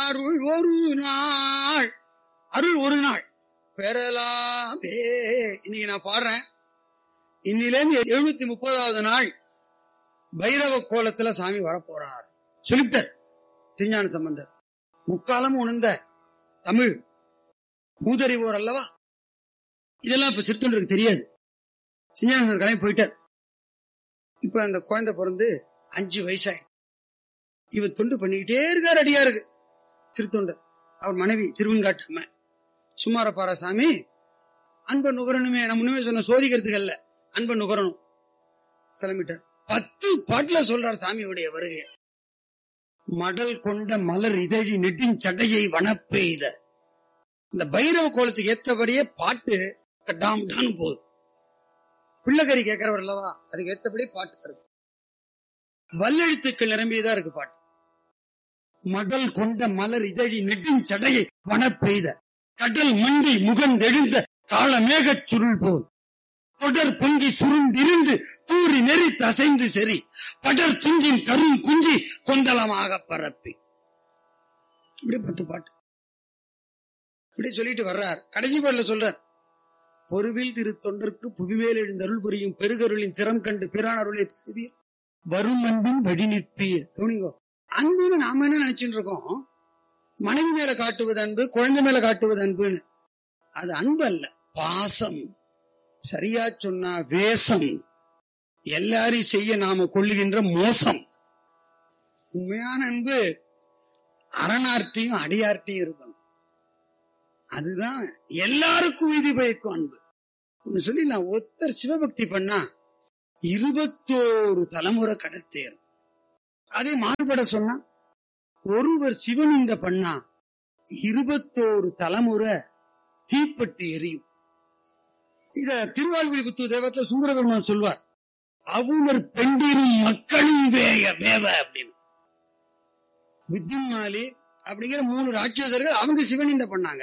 அருள் ஒரு நாள் அருள் ஒரு நாள் பெறலாமே இன்னைக்கு நான் பாடுறேன் இன்னிலேருந்து எழுநூத்தி முப்பதாவது நாள் பைரவ கோலத்துல சாமி வரப்போறார் சொல்லிட்டார் திருஞான சம்பந்தர் முக்காலம் உணர்ந்த தமிழ் மூதறிவோர் அல்லவா இதெல்லாம் இப்ப சிறுத்தொண்டருக்கு தெரியாது சிஞ்ஞானந்தர் கிளம்பி போயிட்டார் இப்ப அந்த குழந்தை பிறந்து அஞ்சு வயசாயிடுச்சு இவர் தொண்டு பண்ணிக்கிட்டே இருக்கார் அடியா இருக்கு திருத்தொண்டர் அவர் மனைவி திருவன்காட்டு அம்மா சுமாரப்பாரா சாமி அன்பை நுகரணுமே நம்ம முன்னுமே சொன்ன சோதிக்கிறதுக்கு அல்ல அன்பை நுகரணும் கிளம்பிட்டார் பத்து பாட்டுல சொல்றார் சாமியுடைய வருகை மடல் கொண்ட மலர் இதழி நெட்டின் சடையை வனப்பெய்த இந்த பைரவ கோலத்துக்கு ஏத்தபடியே பாட்டு டாம் டான்னு போகுது பிள்ளைக்கறி கேட்கிறவர் அல்லவா அதுக்கு ஏத்தபடி பாட்டு வருது வல்லெழுத்துக்கள் நிரம்பியதா இருக்கு பாட்டு மடல் கொண்ட மலர் இதழி நெட்டின் சடையை வனப்பெய்த கடல் மண்டி முகந்தெழுந்த கால மேகச் சுருள் போல் தொடர் பொங்கி சுருண்டிருந்து தூரி நெறித்து அசைந்து சரி படர் துஞ்சின் கரும் குஞ்சி கொந்தளமாக பரப்பி இப்படி பத்து பாட்டு இப்படி சொல்லிட்டு வர்றார் கடைசி பாட்டுல சொல்றார் பொருவில் திரு தொண்டர்க்கு புவிவேல் எழுந்தருள் புரியும் பெருகருளின் திறம் கண்டு பிரான் அருளை பெறுவீர் வரும் அன்பின் வழி நிற்பீர் கவனிங்கோ அன்புன்னு நாம என்ன நினைச்சுட்டு இருக்கோம் மனைவி மேல காட்டுவது அன்பு குழந்தை மேல காட்டுவது அன்புன்னு அது அன்பு அல்ல பாசம் சரியா சொன்னா வேஷம் எல்லாரையும் செய்ய நாம கொள்ளுகின்ற மோசம் உண்மையான அன்பு அரணார்ட்டையும் அடியார்ட்டையும் இருக்கணும் அதுதான் எல்லாருக்கும் விதி பயக்கும் அன்பு ஒன்னு சொல்லி நான் ஒருத்தர் சிவபக்தி பண்ணா இருபத்தோரு தலைமுறை கடத்தேறும் அதே மாறுபட சொன்னா ஒருவர் சிவனிந்த பண்ணா இருபத்தோரு தலைமுறை தீப்பட்டு எரியும் இத திருவாழ்விழி புத்து தேவத்துல சுந்தர பெருமான் சொல்வார் அவுணர் பெண்டிரும் மக்களும் வேய வேவ அப்படின்னு வித்யுன்மாலி அப்படிங்கிற மூணு ராட்சசர்கள் அவங்க சிவனிந்த பண்ணாங்க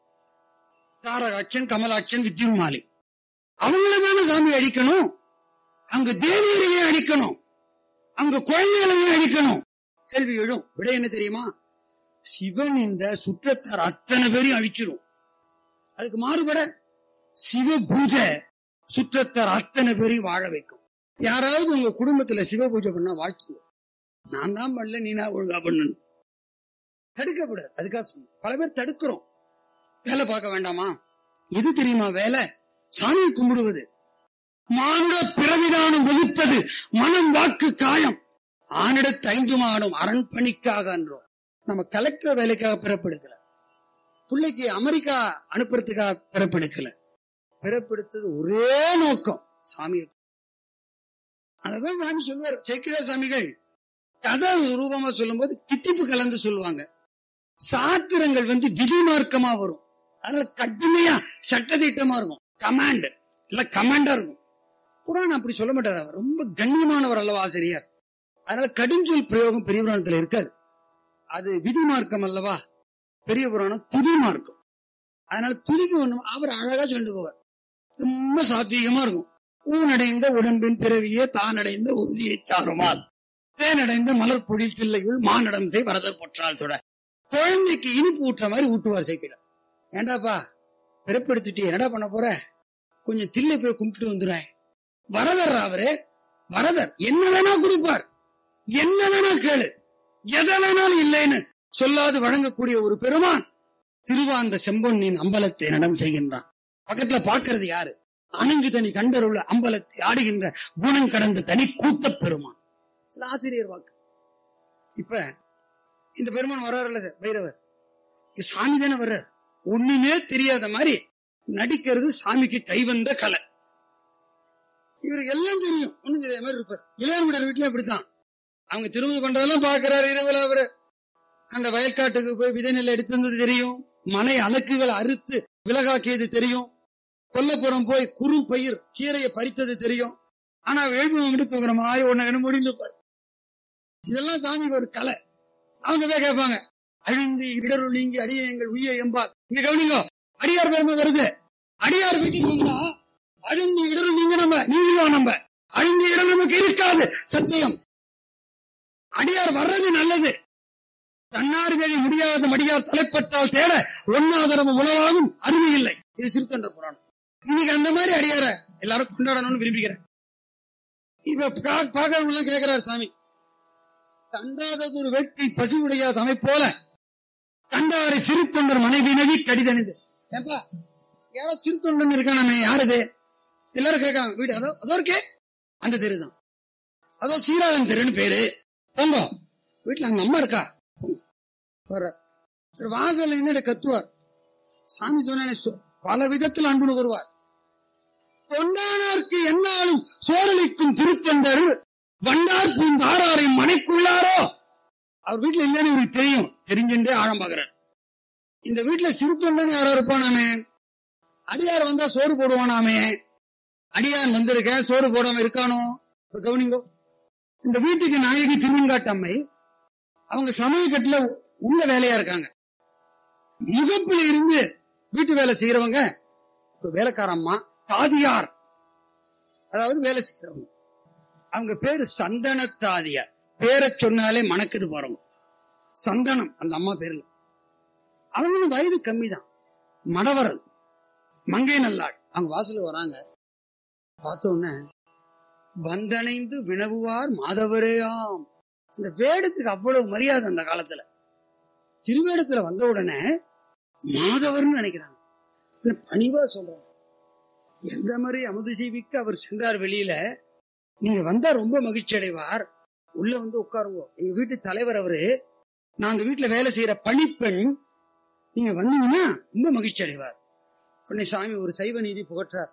தாரகாட்சன் கமலாட்சன் வித்யுன்மாலி அவங்கள தானே சாமி அடிக்கணும் அங்க தேவியரையே அடிக்கணும் அங்க குழந்தைகளையும் அடிக்கணும் கேள்வி எழும் விட என்ன தெரியுமா சிவன் இந்த சுற்றத்தார் அத்தனை பேரையும் அழிச்சிடும் அதுக்கு மாறுபட சிவ பூஜை சுற்றத்தார் அத்தனை பேரையும் வாழ வைக்கும் யாராவது உங்க குடும்பத்துல சிவ பூஜை பண்ணா வாழ்த்துங்க நான் தான் பண்ணல நீனா ஒழுங்கா பண்ணணும் தடுக்கப்படாது அதுக்காக சொன்ன பல பேர் தடுக்கிறோம் வேலை பார்க்க வேண்டாமா எது தெரியுமா வேலை சாமி கும்பிடுவது மானுட பிறவிதானம் வகுத்தது மனம் வாக்கு காயம் ஆனிடத்து ஐந்து மாடும் அரண் பணிக்காக என்றோம் நம்ம கலெக்டர் வேலைக்காக பிறப்பெடுக்கல பிள்ளைக்கு அமெரிக்கா அனுப்புறதுக்காக பிறப்பெடுக்கல பிறப்பெடுத்தது ஒரே நோக்கம் சாமி அதான் சாமி சொல்வார் சேக்கிரா சாமிகள் கதை ரூபமா சொல்லும் போது தித்திப்பு கலந்து சொல்லுவாங்க சாத்திரங்கள் வந்து விதிமார்க்கமா வரும் அதனால கடுமையா சட்டதிட்டமா இருக்கும் கமாண்ட் இல்ல கமாண்டா இருக்கும் புராணம் அப்படி சொல்ல மாட்டார் அவர் ரொம்ப கண்ணியமானவர் அல்லவா ஆசிரியர் அதனால கடுஞ்சொல் பிரயோகம் பெரிய புராணத்துல இருக்காது அது விதி மார்க்கம் அல்லவா பெரிய புராணம் துதி மார்க்கம் அதனால துதிக்கு ஒண்ணு அவர் அழகா சொல்லிட்டு போவார் ரொம்ப சாத்வீகமா இருக்கும் ஊனடைந்த உடம்பின் பிறவியே தானடைந்த உறுதியை சாருமால் தேனடைந்த மலர் பொழில் தில்லையுள் மானடம் செய் வரதர் பொற்றால் தொட குழந்தைக்கு இனிப்பு ஊட்டுற மாதிரி ஊட்டுவார் சேர்க்கிட ஏண்டாப்பா பிறப்பெடுத்துட்டு என்னடா பண்ண போற கொஞ்சம் தில்லை போய் கும்பிட்டு வந்துடுறேன் வரதர் அவரு வரதர் என்ன வேணா கொடுப்பார் என்ன வேணா கேளு எதை வேணாலும் இல்லைன்னு சொல்லாது வழங்கக்கூடிய ஒரு பெருமான் திருவாந்த செம்பொன்னின் அம்பலத்தை நடம் செய்கின்றான் பக்கத்துல பாக்குறது யாரு அணங்கு தனி கண்டருள்ள அம்பலத்தை ஆடுகின்ற குணம் கடந்த தனி கூத்த பெருமான் இதுல ஆசிரியர் வாக்கு இப்ப இந்த பெருமான் வர்றாருல்ல பைரவர் இது சாமி தானே வர்றார் ஒண்ணுமே தெரியாத மாதிரி நடிக்கிறது சாமிக்கு கைவந்த கலை இவருக்கு எல்லாம் தெரியும் ஒண்ணும் தெரியாத மாதிரி இருப்பார் இளையர்விடர் வீட்டுல இப்படித்தான் அவங்க திருமதி பண்றதெல்லாம் பாக்குறாரு இரவுல அவரு அந்த வயல்காட்டுக்கு போய் விதை நெல் எடுத்து வந்தது தெரியும் மனை அலக்குகளை அறுத்து விலகாக்கியது தெரியும் கொல்லப்புறம் போய் குறு பயிர் கீரையை பறித்தது தெரியும் ஆனா வேள்வி மட்டும் தூக்குற மாதிரி ஒண்ணு என்ன முடிந்திருப்பார் இதெல்லாம் சாமிக்கு ஒரு கலை அவங்க போய் கேட்பாங்க அழிந்து இடருள் நீங்கி அடிய எங்கள் உய்ய எம்பார் இங்க கவனிங்க அடியார் பெருமை வருது அடியார் வீட்டுக்கு வந்தா அழிந்து இடரும் நீங்க நம்ம நீங்களும் நம்ம அழிந்து இடம் நமக்கு இருக்காது சத்தியம் அடியார் வர்றது நல்லது தன்னாறு தேடி முடியாத மடியார் தலைப்பட்டால் தேட ஒன்னாதரவு உணவாகும் அருமை இல்லை இது சிறுத்தொண்ட புராணம் இன்னைக்கு அந்த மாதிரி அடியார எல்லாரும் கொண்டாடணும்னு விரும்புகிறேன் இப்ப பாக்கிறவங்க கேட்கிறாரு சாமி தண்டாததொரு வேட்கை பசி உடையாத அமைப்போல கண்டாரை சிறு தொண்டர் மனைவி நவி கடிதனிது ஏப்பா யாரோ சிறு தொண்டன் இருக்கானே யார் இது எல்லாரும் கேட்கறாங்க வீடு அதோ அதோ இருக்கே அந்த தெரு தான் அதோ சீராளன் தெருன்னு பேரு போங்க வீட்டுல அங்க அம்மா இருக்கா போங்க. வர்ற. திரு வாசல்ல என்னோட கத்துவார் சாமி சொன்ன பல விதத்தில் அன்பு நுகர்வார் தொண்டானார்க்கு என்னாலும் சோரளிக்கும் திருத்தொண்டர் வண்டார் பூந்தாராரை மனைக்குள்ளாரோ அவர் வீட்டுல இல்லைன்னு இவருக்கு தெரியும் தெரிஞ்சுட்டே ஆழம் பாக்குறார் இந்த வீட்டுல சிறு தொண்டன் யாரோ இருப்பானாமே அடியார் வந்தா சோறு போடுவானாமே அடியான் வந்திருக்க சோறு போடாம இருக்கானோ இப்ப கவனிங்கோ இந்த வீட்டுக்கு நாயகி திருவங்காட்டம்மை அவங்க சமயக்கட்டுல உள்ள வேலையா இருக்காங்க முகப்புல இருந்து வீட்டு வேலை செய்யறவங்க ஒரு வேலைக்கார அம்மா தாதியார் அதாவது வேலை செய்யறவங்க அவங்க பேரு சந்தன தாதியார் பேரை சொன்னாலே மணக்குது பாருங்க சந்தனம் அந்த அம்மா பேர்ல அவங்களும் வயது கம்மி தான் மணவரல் மங்கை நல்லாள் அவங்க வாசல்ல வராங்க பார்த்த உடனே வந்தணைந்து வினவுவார் மாதவரேயாம் இந்த வேடத்துக்கு அவ்வளவு மரியாதை அந்த காலத்துல திருவேடத்துல வந்த உடனே மாதவர்னு நினைக்கிறாங்க இல்ல பணிவா சொல்றாங்க எந்த மாதிரி அமுது செய்விக்கு அவர் சென்றார் வெளியில நீங்க வந்தா ரொம்ப மகிழ்ச்சி அடைவார் உள்ள வந்து உட்காருங்க எங்க வீட்டு தலைவர் அவரு நான் அந்த வீட்டுல வேலை செய்யற பணிப்பெண் நீங்க வந்தீங்கன்னா ரொம்ப மகிழ்ச்சி அடைவார் உடனே சாமி ஒரு சைவ நீதி புகற்றார்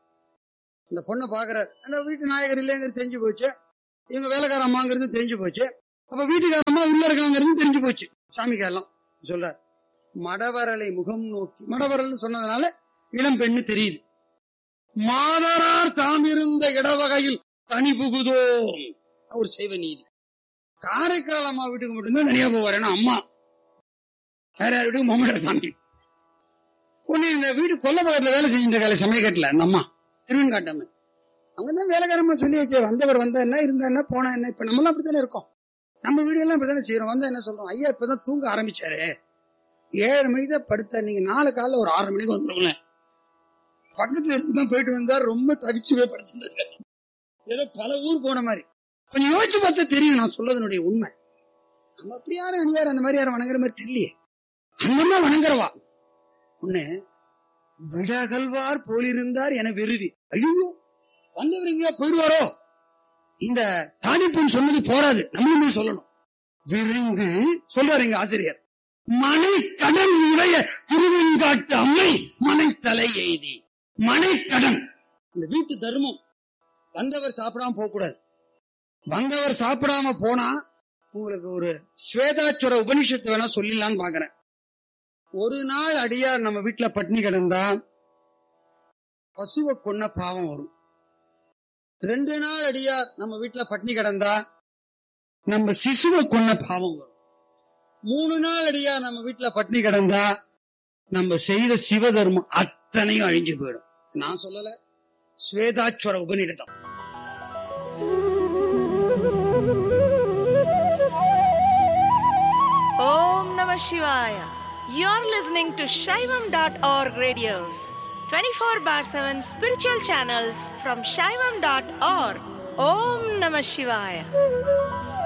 அந்த பொண்ணை பாக்குறாரு அந்த வீட்டு நாயகர் இல்லைங்கிறது தெரிஞ்சு போச்சு இவங்க வேலைக்கார அம்மாங்கிறது தெரிஞ்சு போச்சு அப்ப வீட்டுக்கார அம்மா உள்ள இருக்காங்கிறது தெரிஞ்சு போச்சு சாமிக்கு எல்லாம் சொல்றார் மடவரலை முகம் நோக்கி மடவரல்னு சொன்னதுனால இளம் பெண்ணு தெரியுது மாதரார் தாம் இருந்த இடவகையில் தனி புகுதோம் ஒரு சைவ நீதி காரைக்கால் அம்மா வீட்டுக்கு மட்டும்தான் தனியா போவார் ஏன்னா அம்மா வேற யார் வீட்டுக்கு முகமது சாமி ஒண்ணு இந்த வீடு கொல்ல பக்கத்துல வேலை செஞ்சுட்டு இருக்காரு சமயக்கட்டுல அந்த அம்மா திருவெண்காட்டம்மை அவங்க தான் வேலைக்காரமா சொல்லியாச்சு வந்தவர் வந்தா என்ன இருந்தா என்ன போனா என்ன இப்ப நம்மளாம் அப்படித்தானே இருக்கோம் நம்ம வீடு எல்லாம் இப்படித்தானே செய்யறோம் வந்தா என்ன சொல்றோம் ஐயா இப்பதான் தூங்க ஆரம்பிச்சாரு ஏழு மணிக்கு தான் படுத்த நீங்க நாலு காலைல ஒரு ஆறு மணிக்கு வந்துருங்களேன் பக்கத்துல இருந்து தான் போயிட்டு வந்தா ரொம்ப தவிச்சு போய் படுத்துட்டு இருக்காரு ஏதோ பல ஊர் போன மாதிரி கொஞ்சம் யோசிச்சு பார்த்தா தெரியும் நான் சொல்றதனுடைய உண்மை நம்ம அப்படி யாரும் அணியார் அந்த மாதிரி யாரும் வணங்குற மாதிரி தெரியலையே அந்தம்மா வணங்குறவா ஒண்ணு விடகல்வார் போலிருந்தார் என வெறுவி ஐயோ வந்தவர் எங்கேயா போயிடுவாரோ இந்த தாடிப்பெண் சொன்னது போராது நம்மளுமே சொல்லணும் விரைந்து சொல்றாரு எங்க ஆசிரியர் மனை கடன் உடைய திருவெண்காட்டு அம்மை மனை தலை எய்தி மனை கடன் இந்த வீட்டு தர்மம் வந்தவர் சாப்பிடாம போக கூடாது வந்தவர் சாப்பிடாம போனா உங்களுக்கு ஒரு ஸ்வேதாச்சுர உபனிஷத்து வேணா சொல்லிடலான்னு பாக்குறேன் ஒரு நாள் அடியார் நம்ம வீட்டுல பட்டினி கிடந்தா பசுவை கொன்ன பாவம் வரும் ரெண்டு நாள் அடியார் நம்ம வீட்டுல பட்டினி கிடந்தா நம்ம சிசுவை கொன்ன பாவம் வரும் மூணு நாள் அடியார் நம்ம வீட்டுல பட்டினி கிடந்தா நம்ம செய்த சிவ தர்மம் அத்தனையும் அழிஞ்சு போயிடும் நான் சொல்லல ஸ்வேதாச்சுர உபநிடதம் Om Namah Shivaya. You're listening to Shaivam.org radios, 24 bar 7 spiritual channels from Shaivam.org. Om Namah Shivaya.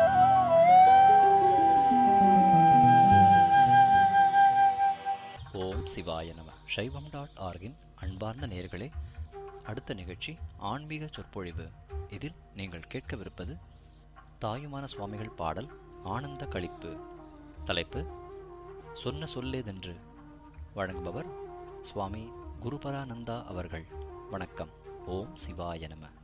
ஓம் சிவாய நம சைவம் டாட் ஆர்கின் அன்பார்ந்த நேயர்களே அடுத்த நிகழ்ச்சி ஆன்மீக சொற்பொழிவு இதில் நீங்கள் கேட்கவிருப்பது தாயுமான சுவாமிகள் பாடல் ஆனந்த களிப்பு தலைப்பு சொன்ன சொல்லேதென்று வழங்குபவர் சுவாமி குருபரானந்தா அவர்கள் வணக்கம் ஓம் சிவாய நம